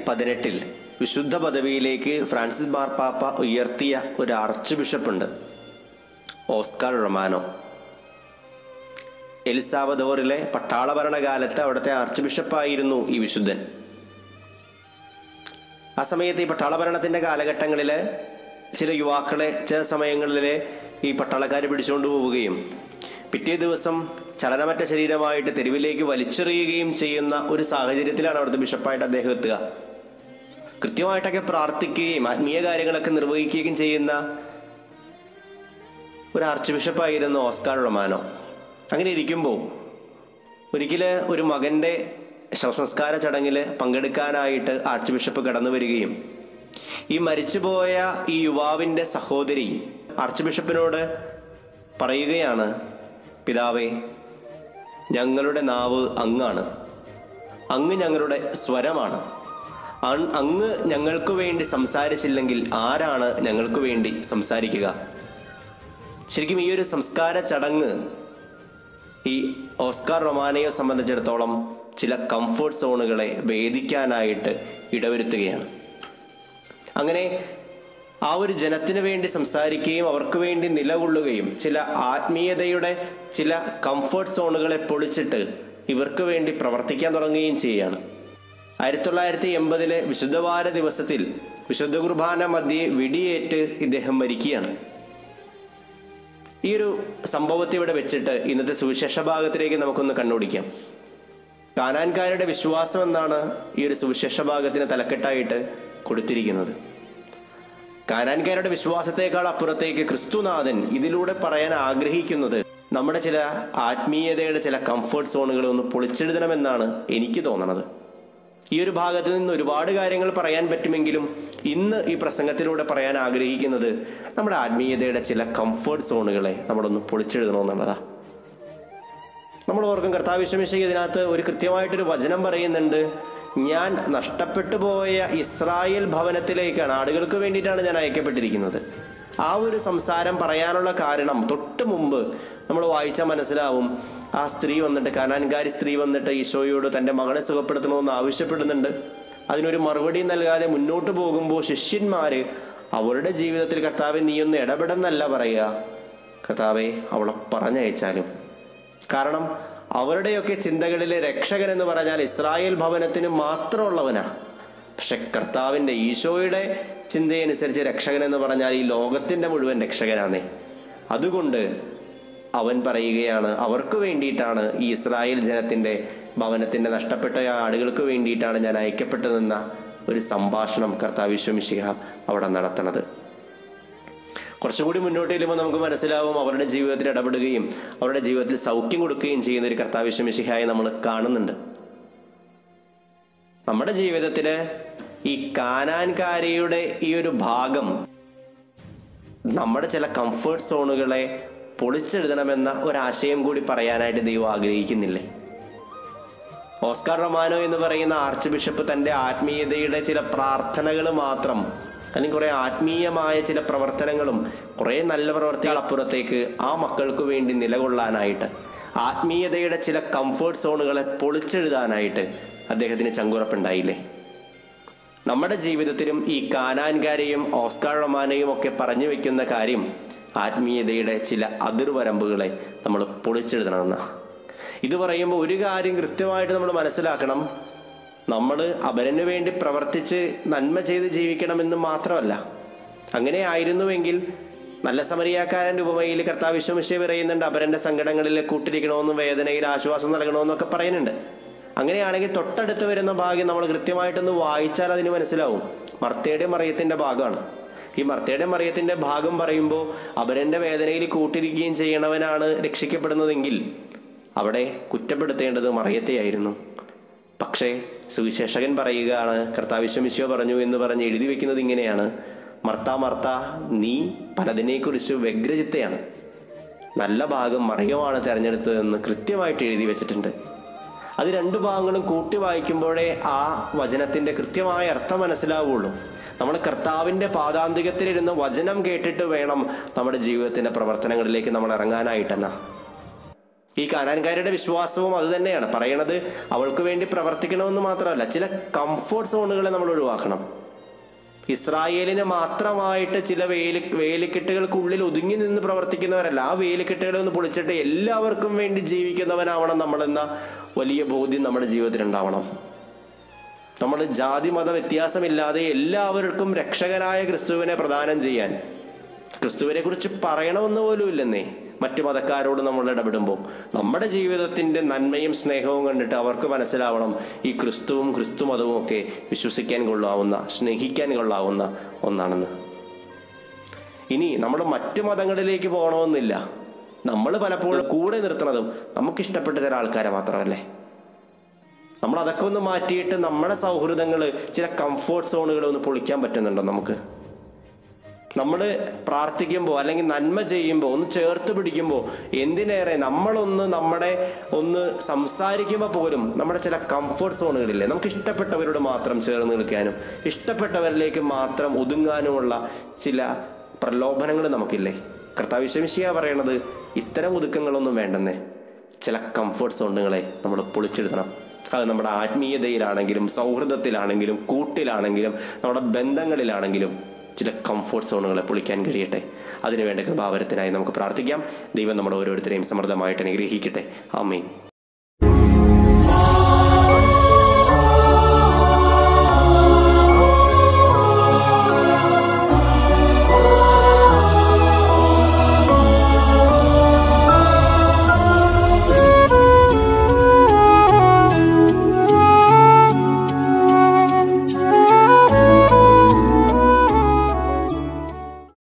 പതിനെട്ടിൽ വിശുദ്ധ പദവിയിലേക്ക് ഫ്രാൻസിസ് മാർപ്പാപ്പ ഉയർത്തിയ ഒരു ആർച്ച് ബിഷപ്പുണ്ട് ഓസ്കാർ റൊമാനോ എലിസാവദോറിലെ പട്ടാള ഭരണകാലത്ത് അവിടുത്തെ ആർച്ച് ബിഷപ്പായിരുന്നു ഈ വിശുദ്ധൻ ആ സമയത്ത് ഈ പട്ടാള ഭരണത്തിന്റെ കാലഘട്ടങ്ങളില് ചില യുവാക്കളെ ചില സമയങ്ങളിൽ ഈ പട്ടാളക്കാർ പിടിച്ചുകൊണ്ട് പോവുകയും പിറ്റേ ദിവസം ചലനമറ്റ ശരീരമായിട്ട് തെരുവിലേക്ക് വലിച്ചെറിയുകയും ചെയ്യുന്ന ഒരു സാഹചര്യത്തിലാണ് അവിടുത്തെ ബിഷപ്പായിട്ട് അദ്ദേഹം എത്തുക കൃത്യമായിട്ടൊക്കെ പ്രാർത്ഥിക്കുകയും ആത്മീയ കാര്യങ്ങളൊക്കെ നിർവഹിക്കുകയും ചെയ്യുന്ന ഒരു ആർച്ച് ബിഷപ്പായിരുന്നു ഓസ്കാർ റൊമാനോ അങ്ങനെ ഇരിക്കുമ്പോൾ ഒരിക്കല് ഒരു മകന്റെ ശവസംസ്കാര ചടങ്ങിൽ പങ്കെടുക്കാനായിട്ട് ആർച്ച് ബിഷപ്പ് കടന്നു വരികയും ഈ മരിച്ചുപോയ ഈ യുവാവിന്റെ സഹോദരി ആർച്ച് ബിഷപ്പിനോട് പറയുകയാണ് പിതാവേ ഞങ്ങളുടെ നാവ് അങ്ങാണ് അങ്ങ് ഞങ്ങളുടെ സ്വരമാണ് അൺ- അങ്ങ് ഞങ്ങൾക്ക് വേണ്ടി സംസാരിച്ചില്ലെങ്കിൽ ആരാണ് ഞങ്ങൾക്ക് വേണ്ടി സംസാരിക്കുക ശരിക്കും ഈ ഒരു സംസ്കാര ചടങ്ങ് ഈ ഓസ്കാർ റൊമാനയെ സംബന്ധിച്ചിടത്തോളം ചില കംഫർട്ട് സോണുകളെ ഭേദിക്കാനായിട്ട് ഇടവരുത്തുകയാണ് അങ്ങനെ ആ ഒരു ജനത്തിന് വേണ്ടി സംസാരിക്കുകയും അവർക്ക് വേണ്ടി നിലകൊള്ളുകയും ചില ആത്മീയതയുടെ ചില കംഫർട്ട് സോണുകളെ പൊളിച്ചിട്ട് ഇവർക്ക് വേണ്ടി പ്രവർത്തിക്കാൻ തുടങ്ങുകയും ചെയ്യുകയാണ് ആയിരത്തി തൊള്ളായിരത്തി എൺപതിലെ വിശുദ്ധവാര ദിവസത്തിൽ വിശുദ്ധ കുർബാന മധ്യേ വെടിയേറ്റ് ഇദ്ദേഹം മരിക്കുകയാണ് ഈ ഒരു സംഭവത്തെ ഇവിടെ വെച്ചിട്ട് ഇന്നത്തെ സുവിശേഷ ഭാഗത്തിലേക്ക് നമുക്കൊന്ന് കണ്ണോടിക്കാം കാനാൻകാരുടെ വിശ്വാസം എന്നാണ് ഈ ഒരു സുവിശേഷ ഭാഗത്തിന് തലക്കെട്ടായിട്ട് കൊടുത്തിരിക്കുന്നത് കാനാൻകാരുടെ വിശ്വാസത്തെക്കാൾ അപ്പുറത്തേക്ക് ക്രിസ്തുനാഥൻ ഇതിലൂടെ പറയാൻ ആഗ്രഹിക്കുന്നത് നമ്മുടെ ചില ആത്മീയതയുടെ ചില കംഫർട്ട് സോണുകൾ ഒന്ന് പൊളിച്ചെഴുതണമെന്നാണ് എനിക്ക് തോന്നണത് ഈ ഒരു ഭാഗത്ത് നിന്ന് ഒരുപാട് കാര്യങ്ങൾ പറയാൻ പറ്റുമെങ്കിലും ഇന്ന് ഈ പ്രസംഗത്തിലൂടെ പറയാൻ ആഗ്രഹിക്കുന്നത് നമ്മുടെ ആത്മീയതയുടെ ചില കംഫർട്ട് സോണുകളെ നമ്മളൊന്ന് പൊളിച്ചെഴുതണമെന്നുള്ളതാ നമ്മൾ ഓർക്കും കർത്താവിശ്വമിശ ഇതിനകത്ത് ഒരു കൃത്യമായിട്ടൊരു വചനം പറയുന്നുണ്ട് ഞാൻ നഷ്ടപ്പെട്ടു പോയ ഇസ്രായേൽ ഭവനത്തിലേക്കാണ് ആടുകൾക്ക് വേണ്ടിയിട്ടാണ് ഞാൻ അയക്കപ്പെട്ടിരിക്കുന്നത് ആ ഒരു സംസാരം പറയാനുള്ള കാരണം തൊട്ട് മുമ്പ് നമ്മൾ വായിച്ചാൽ മനസ്സിലാവും ആ സ്ത്രീ വന്നിട്ട് കനാൻകാരി സ്ത്രീ വന്നിട്ട് ഈശോയോട് തന്റെ മകളെ സുഖപ്പെടുത്തണമെന്ന് ആവശ്യപ്പെടുന്നുണ്ട് അതിനൊരു മറുപടി നൽകാതെ മുന്നോട്ട് പോകുമ്പോൾ ശിഷ്യന്മാര് അവരുടെ ജീവിതത്തിൽ കർത്താവെ നീ ഒന്ന് ഇടപെടുന്നല്ല പറയുക കർത്താവെ അവളെ പറഞ്ഞയച്ചാലും കാരണം അവരുടെയൊക്കെ ചിന്തകളിലെ രക്ഷകൻ എന്ന് പറഞ്ഞാൽ ഇസ്രായേൽ ഭവനത്തിന് മാത്രമുള്ളവനാ പക്ഷെ കർത്താവിന്റെ ഈശോയുടെ ചിന്തയനുസരിച്ച് രക്ഷകൻ എന്ന് പറഞ്ഞാൽ ഈ ലോകത്തിന്റെ മുഴുവൻ രക്ഷകനാന്നേ അതുകൊണ്ട് അവൻ പറയുകയാണ് അവർക്ക് വേണ്ടിയിട്ടാണ് ഈ ഇസ്രായേൽ ജനത്തിന്റെ ഭവനത്തിന്റെ നഷ്ടപ്പെട്ട ആ ആളുകൾക്ക് വേണ്ടിയിട്ടാണ് ഞാൻ അയക്കപ്പെട്ടതെന്ന ഒരു സംഭാഷണം കർത്താവ് വിശ്വമിശിഹ അവിടെ നടത്തണത് കുറച്ചുകൂടി മുന്നോട്ട് ചെല്ലുമ്പോൾ നമുക്ക് മനസ്സിലാവും അവരുടെ ജീവിതത്തിൽ ഇടപെടുകയും അവരുടെ ജീവിതത്തിൽ സൗഖ്യം കൊടുക്കുകയും ചെയ്യുന്ന ഒരു കർത്താവിശ്വമിശിഹായി നമ്മൾ കാണുന്നുണ്ട് നമ്മുടെ ജീവിതത്തില് ഈ കാനാൻകാരിയുടെ ഈ ഒരു ഭാഗം നമ്മുടെ ചില കംഫേർട്ട് സോണുകളെ പൊളിച്ചെഴുതണമെന്ന ഒരാശയം കൂടി പറയാനായിട്ട് ദൈവം ആഗ്രഹിക്കുന്നില്ലേ ഓസ്കാർ റൊമാനോ എന്ന് പറയുന്ന ആർച്ച് ബിഷപ്പ് തന്റെ ആത്മീയതയുടെ ചില പ്രാർത്ഥനകൾ മാത്രം അല്ലെങ്കിൽ കുറെ ആത്മീയമായ ചില പ്രവർത്തനങ്ങളും കുറെ നല്ല പ്രവർത്തികൾ അപ്പുറത്തേക്ക് ആ മക്കൾക്ക് വേണ്ടി നിലകൊള്ളാനായിട്ട് ആത്മീയതയുടെ ചില കംഫേർട്ട് സോണുകളെ പൊളിച്ചെഴുതാനായിട്ട് അദ്ദേഹത്തിന് ചങ്കുറപ്പുണ്ടായില്ലേ നമ്മുടെ ജീവിതത്തിലും ഈ കാനാൻകാരെയും ഓസ്കാർ റൊമാനെയും ഒക്കെ പറഞ്ഞു വെക്കുന്ന കാര്യം ആത്മീയതയുടെ ചില അതിർവരമ്പുകളെ നമ്മൾ പൊളിച്ചെഴുതണമെന്ന ഇത് പറയുമ്പോൾ ഒരു കാര്യം കൃത്യമായിട്ട് നമ്മൾ മനസ്സിലാക്കണം നമ്മൾ അപരന് വേണ്ടി പ്രവർത്തിച്ച് നന്മ ചെയ്ത് ജീവിക്കണമെന്ന് മാത്രമല്ല അങ്ങനെ ആയിരുന്നുവെങ്കിൽ നല്ല സമരിയാക്കാരന്റെ ഉപമയിൽ കർത്താവ് വിശ്വമിശ്വ പറയുന്നുണ്ട് അപരന്റെ സങ്കടങ്ങളിൽ കൂട്ടിരിക്കണമെന്നും വേദനയിൽ ആശ്വാസം നൽകണമെന്നൊക്കെ പറയുന്നുണ്ട് അങ്ങനെയാണെങ്കിൽ തൊട്ടടുത്ത് വരുന്ന ഭാഗ്യം നമ്മൾ കൃത്യമായിട്ടൊന്ന് വായിച്ചാൽ അതിന് മനസ്സിലാവും മർത്തയുടെ മറിയത്തിന്റെ ഭാഗമാണ് ഈ മർത്തയുടെ മറിയത്തിന്റെ ഭാഗം പറയുമ്പോൾ അപരന്റെ വേദനയിൽ കൂട്ടിരിക്കുകയും ചെയ്യണവനാണ് രക്ഷിക്കപ്പെടുന്നതെങ്കിൽ അവിടെ കുറ്റപ്പെടുത്തേണ്ടത് മറിയത്തെയായിരുന്നു പക്ഷേ സുവിശേഷകൻ പറയുകയാണ് കർത്താവിശ്വമിശ്വ പറഞ്ഞു എന്ന് പറഞ്ഞ് എഴുതി വെക്കുന്നത് ഇങ്ങനെയാണ് മർത്ത മർത്ത നീ പലതിനെക്കുറിച്ച് വ്യഗ്രചിത്തയാണ് നല്ല ഭാഗം മറിയമാണ് തെരഞ്ഞെടുത്തതെന്ന് കൃത്യമായിട്ട് എഴുതി വെച്ചിട്ടുണ്ട് അത് രണ്ടു ഭാഗങ്ങളും കൂട്ടി വായിക്കുമ്പോഴേ ആ വചനത്തിന്റെ കൃത്യമായ അർത്ഥം മനസ്സിലാവുള്ളൂ നമ്മൾ കർത്താവിന്റെ പാതാന്തികത്തിലിരുന്ന് വചനം കേട്ടിട്ട് വേണം നമ്മുടെ ജീവിതത്തിന്റെ പ്രവർത്തനങ്ങളിലേക്ക് നമ്മൾ ഇറങ്ങാനായിട്ടെന്നാ ഈ കാനാൻകാരുടെ വിശ്വാസവും അത് തന്നെയാണ് പറയണത് അവൾക്ക് വേണ്ടി പ്രവർത്തിക്കണമെന്ന് മാത്രമല്ല ചില കംഫോർട്ട് സോണുകളെ നമ്മൾ ഒഴിവാക്കണം ഇസ്രായേലിന് മാത്രമായിട്ട് ചില വേലി വേലിക്കെട്ടുകൾക്കുള്ളിൽ ഒതുങ്ങി നിന്ന് പ്രവർത്തിക്കുന്നവരല്ല ആ വേലിക്കെട്ടുകളെ ഒന്ന് പൊളിച്ചിട്ട് എല്ലാവർക്കും വേണ്ടി ജീവിക്കുന്നവനാവണം നമ്മളെന്ന വലിയ ബോധ്യം നമ്മുടെ ജീവിതത്തിൽ ഉണ്ടാവണം നമ്മൾ ജാതി മത വ്യത്യാസമില്ലാതെ എല്ലാവർക്കും രക്ഷകനായ ക്രിസ്തുവിനെ പ്രദാനം ചെയ്യാൻ ക്രിസ്തുവിനെ കുറിച്ച് പറയണമെന്ന് പോലും ഇല്ലെന്നേ മറ്റു മതക്കാരോട് നമ്മൾ ഇടപെടുമ്പോൾ നമ്മുടെ ജീവിതത്തിന്റെ നന്മയും സ്നേഹവും കണ്ടിട്ട് അവർക്ക് മനസ്സിലാവണം ഈ ക്രിസ്തുവും ക്രിസ്തു മതവും ഒക്കെ വിശ്വസിക്കാൻ കൊള്ളാവുന്ന സ്നേഹിക്കാൻ കൊള്ളാവുന്ന ഒന്നാണെന്ന് ഇനി നമ്മൾ മറ്റു മതങ്ങളിലേക്ക് പോകണമെന്നില്ല നമ്മൾ പലപ്പോഴും കൂടെ നിർത്തുന്നതും നമുക്ക് ഇഷ്ടപ്പെട്ട ചില ആൾക്കാരെ മാത്രമല്ലേ നമ്മൾ അതൊക്കെ ഒന്ന് മാറ്റിയിട്ട് നമ്മുടെ സൗഹൃദങ്ങൾ ചില കംഫോർട്ട് സോണുകൾ ഒന്ന് പൊളിക്കാൻ പറ്റുന്നുണ്ടോ നമുക്ക് നമ്മൾ പ്രാർത്ഥിക്കുമ്പോൾ അല്ലെങ്കിൽ നന്മ ചെയ്യുമ്പോൾ ഒന്ന് ചേർത്ത് പിടിക്കുമ്പോൾ എന്തിനേറെ നമ്മളൊന്ന് നമ്മുടെ ഒന്ന് സംസാരിക്കുമ്പോൾ പോലും നമ്മുടെ ചില കംഫർട്ട് സോണുകളില്ലേ നമുക്ക് ഇഷ്ടപ്പെട്ടവരോട് മാത്രം ചേർന്ന് നിൽക്കാനും ഇഷ്ടപ്പെട്ടവരിലേക്ക് മാത്രം ഒതുങ്ങാനുമുള്ള ചില പ്രലോഭനങ്ങൾ നമുക്കില്ലേ കർത്താവ് വിശമിശിയ പറയണത് ഇത്തരം ഒതുക്കങ്ങളൊന്നും വേണ്ടെന്നേ ചില കംഫർട്ട് സോണുകളെ നമ്മൾ പൊളിച്ചെടുക്കണം അത് നമ്മുടെ ആത്മീയതയിലാണെങ്കിലും സൗഹൃദത്തിലാണെങ്കിലും കൂട്ടിലാണെങ്കിലും നമ്മുടെ ബന്ധങ്ങളിലാണെങ്കിലും ചില കംഫോർട്ട് സോണുകളെ പൊളിക്കാൻ കഴിയട്ടെ അതിനുവേണ്ട കൃപാവരത്തിനായി നമുക്ക് പ്രാർത്ഥിക്കാം ദൈവം നമ്മുടെ ഓരോരുത്തരെയും സമൃദ്ധമായിട്ട് അനുഗ്രഹിക്കട്ടെ ആമീൻ